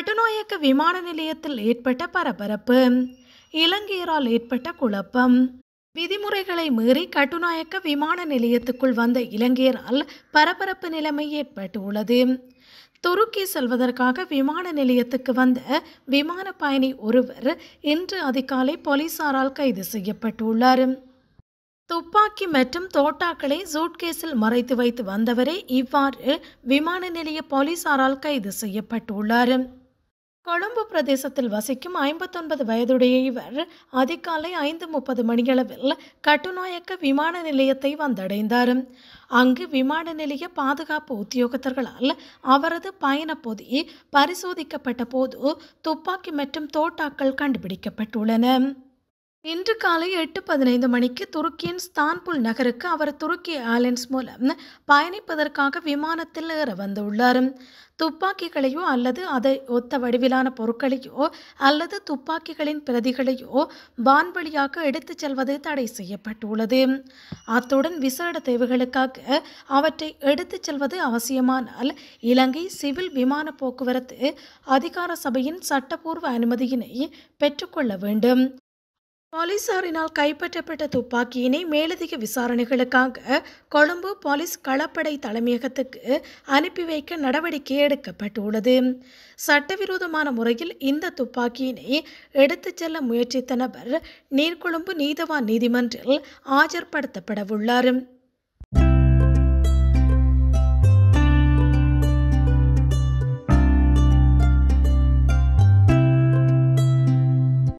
கட்டுநாயக்க விமான நிலையத்தில் ஏற்பட்ட பரபரப்பு இலங்கையரால் ஏற்பட்ட குழப்பம் விதிமுறைகளை மீறி கட்டுநாயக்க விமான நிலையத்துக்குள் வந்த இலங்கையரால் பரபரப்பு நிலைமை ஏற்பட்டுள்ளது துருக்கி செல்வதற்காக விமான நிலையத்துக்கு வந்த விமான பயணி ஒருவர் இன்று அதிகாலை போலீசாரால் கைது செய்யப்பட்டுள்ளார் துப்பாக்கி மற்றும் தோட்டாக்களை சூட்கேஸில் மறைத்து வைத்து வந்தவரே இவ்வாறு விமான நிலைய போலீசாரால் கைது செய்யப்பட்டுள்ளார் கொழும்பு பிரதேசத்தில் வசிக்கும் ஐம்பத்தொன்பது வயதுடைய இவர் அதிகாலை ஐந்து முப்பது மணியளவில் கட்டுநாயக்க விமான நிலையத்தை வந்தடைந்தார் அங்கு விமான நிலைய பாதுகாப்பு உத்தியோகத்தர்களால் அவரது பயண பொதி பரிசோதிக்கப்பட்ட போது துப்பாக்கி மற்றும் தோட்டாக்கள் கண்டுபிடிக்கப்பட்டுள்ளன இன்று காலை எட்டு பதினைந்து மணிக்கு துருக்கியின் ஸ்தான்புல் நகருக்கு அவர் துருக்கி ஏர்லைன்ஸ் மூலம் பயணிப்பதற்காக விமானத்தில் ஏற வந்துள்ளார் துப்பாக்கிகளையோ அல்லது அதை ஒத்த வடிவிலான பொருட்களையோ அல்லது துப்பாக்கிகளின் பிரதிகளையோ வான்வழியாக எடுத்துச் செல்வது தடை செய்யப்பட்டுள்ளது அத்துடன் விசேட தேவைகளுக்காக அவற்றை எடுத்துச் செல்வது அவசியமானால் இலங்கை சிவில் விமான போக்குவரத்து அதிகார சபையின் சட்டப்பூர்வ அனுமதியினை பெற்றுக்கொள்ள வேண்டும் போலீசாரினால் கைப்பற்றப்பட்ட துப்பாக்கியினை மேலதிக விசாரணைகளுக்காக கொழும்பு போலீஸ் களப்படை தலைமையகத்துக்கு அனுப்பி வைக்க நடவடிக்கை எடுக்கப்பட்டுள்ளது சட்டவிரோதமான முறையில் இந்த துப்பாக்கியினை எடுத்துச் செல்ல முயற்சித்த நபர் நீர்கொழும்பு நீதவான் நீதிமன்றில் ஆஜர்படுத்தப்படவுள்ளார்